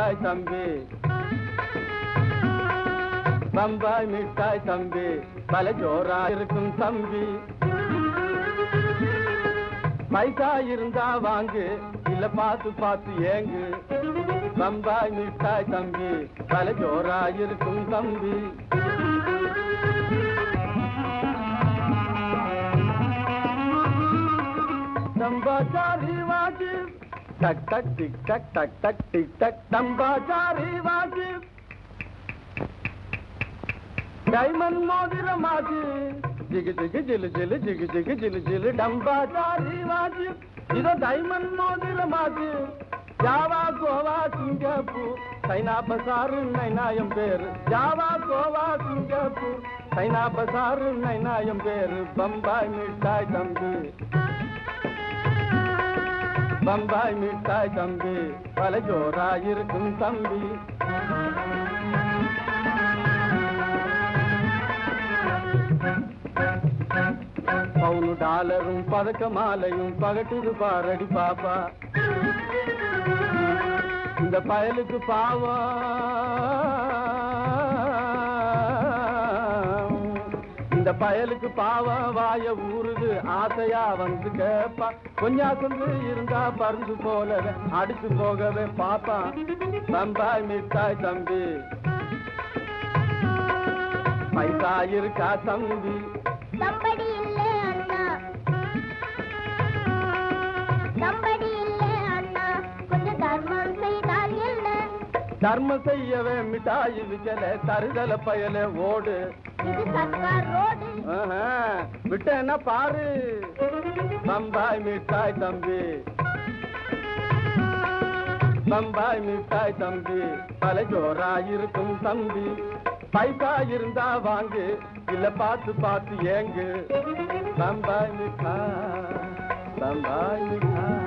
மிட்டாய் தம்பி பம்பாய் மிட்டாய் தம்பி பல ஜோரா இருக்கும் தம்பி பைசா இருந்தா வாங்கு இல்ல பார்த்து பார்த்து ஏங்கு பம்பாய் மிட்டாய் தம்பி பல ஜோரா இருக்கும் தம்பி தம்பாச்சாரி வாஜி டக் டக் டிக் டக் டக் டக் டிக் டக் தம்பாச்சாரி வாஜி டைமண்ட் மோதிரமாஜி ஜிகு ஜிகு ஜிலு ஜிலு ஜிகு ஜிகு ஜிலு ஜிலு டம்பாச்சாரி வாஜி இதோ டைமண்ட் மோதிரமாஜி ஜாவா கோவா சிங்கப்பூர் சைனா பசாரு நைனாயம் பேரு ஜாவா கோவா சிங்கப்பூர் சைனா பசாரு நைனாயம் பேரு பம்பாய் மிட்டாய் தம்பி பம்பாய் மிட்டாய் தம்பி பல ஜோரா இருக்கும் தம்பி பவுனு டாலரும் பதக்க மாலையும் பகட்டுது பாரடி பாப்பா இந்த பயலுக்கு பாவம் இந்த பயலுக்கு பாவம் வாய ஊறுது ஆசையா வந்து கேப்பா கொஞ்சாசந்து இருந்தா பருந்து போலவே அடிச்சு போகவே பாப்பா பம்பாய் மிட்டாய் தம்பி பைசா இருக்கா தம்பி தம்படி இல்லை அண்ணா தம்படி இல்லை அண்ணா கொஞ்சம் தர்மம் செய்தால் என்ன தர்மம் செய்யவே மிட்டாய் விக்கல தருதல பயல ஓடு இது சர்க்கார் ரோடு ஆஹா, விட்டேன்னா பாரு பம்பாய் மிட்டாய் தம்பி பம்பாய் மிட்டாய் தம்பி பல ஜோரா இருக்கும் தம்பி பைசா இருந்தா வாங்கு இல்ல பார்த்து பார்த்து ஏங்கு பம்பாய் மிட்டாய் பம்பாய் மிட்டாய்